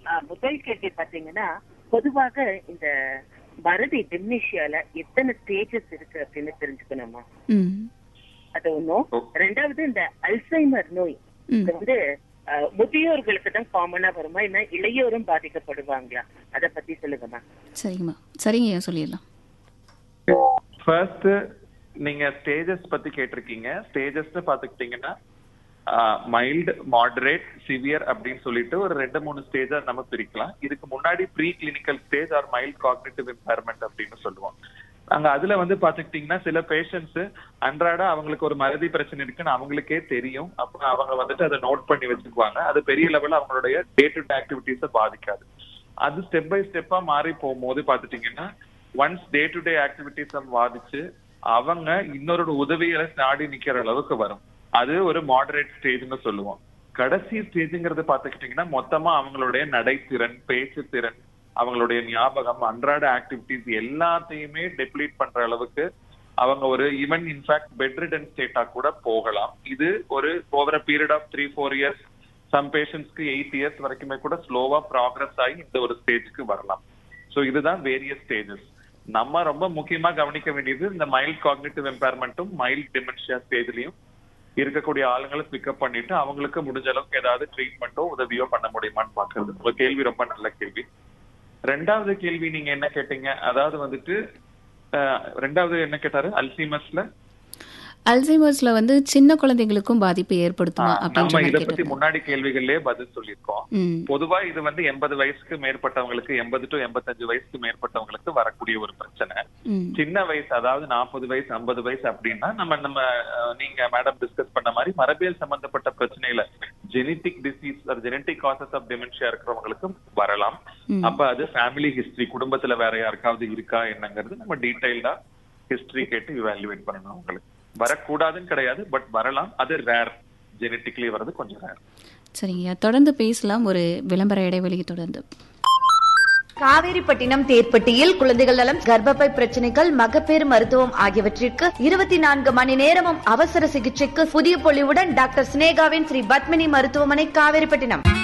ஆஹ், முதல் கேள்வி பாத்தீங்கன்னா பொதுவாக இந்த மறதி டிம்னிஷியால எத்தனை ஸ்டேஜஸ் இருக்கு அப்படின்னு தெரிஞ்சுக்கணுமா ம் அது ஒண்ணும் ஓ. ரெண்டாவது இந்த அல்சைமர் நோய் ம் இது வந்து ஆஹ், முதியோர்களுக்கு தான் காமனா வருமா இல்ல இளையோரும் பாதிக்கப்படுவாங்களா அத பத்தி சொல்லுங்கம்மா சரிங்கம்மா சரிங்க சொல்லிடலாம் ஃபர்ஸ்ட் நீங்க ஸ்டேஜஸ் பத்தி கேட்டிருக்கீங்க ஸ்டேஜஸ் பாத்துக்கிட்டீங்கன்னா மைல்டு மாடரேட் சிவியர் அப்படின்னு சொல்லிட்டு ஒரு ரெண்டு மூணு ஸ்டேஜா நம்ம பிரிக்கலாம் இதுக்கு முன்னாடி preclinical stage or mild cognitive impairment அப்படின்னு சொல்லுவோம் நாங்க அதுல வந்து பாத்துக்கிட்டீங்கன்னா சில பேஷண்ட்ஸ் அன்றாட அவங்களுக்கு ஒரு மறதி பிரச்சனை இருக்குன்னு அவங்களுக்கே தெரியும் அப்ப அவங்க வந்துட்டு அதை நோட் பண்ணி வச்சுக்குவாங்க அது பெரிய லெவல்ல அவங்களுடைய டே டு டே ஆக்டிவிட்டிஸை பாதிக்காது அது ஸ்டெப் பை ஸ்டெப்பா மாறி போகும்போது பாத்துட்டீங்கன்னா ஒன்ஸ் டே டு டே ஆக்டிவிட்டிஸை பாதிச்சு அவங்க இன்னொரு உதவிகளை நாடி நிக்கிற அளவுக்கு வரும் அது ஒரு மாடரேட் ஸ்டேஜ்னு சொல்லுவோம் கடைசி ஸ்டேஜ்ங்கிறது பாத்துக்கிட்டீங்கன்னா மொத்தமா அவங்களுடைய நடைத்திறன் பேச்சு திறன் அவங்களுடைய ஞாபகம் அன்றாட ஆக்டிவிட்டிஸ் எல்லாத்தையுமே டெப்ளீட் பண்ற அளவுக்கு அவங்க ஒரு ஈவன் இன்ஃபேக்ட் பெட் ரிடன் ஸ்டேட்டா கூட போகலாம் இது ஒரு over period of three four years some பேஷண்ட்ஸ்க்கு எயிட் இயர்ஸ் வரைக்குமே கூட ஸ்லோவா ப்ராக்ரஸ் ஆகி இந்த ஒரு ஸ்டேஜ்க்கு வரலாம் ஸோ இதுதான் வேரியஸ் ஸ்டேஜஸ் நம்ம ரொம்ப முக்கியமா கவனிக்க வேண்டியது இந்த மைல்ட் காக்னிட்டிவ் எம்பேர்மெண்ட்டும் மைல்ட் டிமென்ஷியா ஸ்டேஜ்லயும் இருக்கக்கூடிய ஆளுங்களை பிக்கப் பண்ணிட்டு அவங்களுக்கு முடிஞ்ச அளவுக்கு ஏதாவது ட்ரீட்மெண்ட்டோ உதவியோ பண்ண முடியுமான்னு பாக்குறது உங்க கேள்வி ரொம்ப நல்ல கேள்வி ரெண்டாவது கேள்வி நீங்க என்ன கேட்டீங்க அதாவது வந்துட்டு அஹ், ரெண்டாவது என்ன கேட்டாரு அல்சீமஸ்ல அல்சைமர்ஸ்ல வந்து சின்ன குழந்தைங்களுக்கும் பாதிப்பு ஏற்படுத்துமா அப்படின்ற நம்ம மாதிரி இத பத்தி கேட்டிருந்தேன் முன்னாடி கேள்விகள்லயே பதில் சொல்லியிருக்கோம் ம் பொதுவா இது வந்து எண்பது வயசுக்கு மேற்பட்டவங்களுக்கு எண்பது டு எண்பத்தஞ்சு வயசுக்கு மேற்பட்டவங்களுக்கு வரக்கூடிய ஒரு பிரச்சனை ம் சின்ன வயசு அதாவது நாற்பது வயசு ஐம்பது வயசு அப்படின்னா நம்ம நம்ம அஹ், நீங்க மேடம் டிஸ்கஸ் பண்ண மாதிரி மரபியல் சம்பந்தப்பட்ட பிரச்சனையில genetic disease genetic causes of dementia இருக்கிறவங்களுக்கு வரலாம் ம். அப்ப அது ஃபேமிலி ஹிஸ்டரி குடும்பத்துல வேற யாருக்காவது இருக்கா என்னங்கிறது நம்ம டீடைல்டா ஹிஸ்டரி கேட்டு இவாலுவேட் பண்ணணும் அவங்களுக்கு வரக்கூடாதுன்னு கிடையாது பட் வரலாம் அது ரேர் ஜெனட்டிக்லி வர்றது கொஞ்சம் ரேர் சரிங்க தொடர்ந்து பேசலாம் ஒரு விளம்பர இடைவெளியை தொடர்ந்து காவேரிப்பட்டினம் தேர்ப்பட்டியில் குழந்தைகள் நலம் கர்ப்பப்பை பிரச்சனைகள் மகப்பேறு மருத்துவம் ஆகியவற்றிற்கு இருபத்தி நான்கு மணி நேரமும் அவசர சிகிச்சைக்கு புதிய பொலிவுடன் டாக்டர் சினேகாவின் ஸ்ரீ பத்மினி மருத்துவமனை காவேரிப்பட்டினம்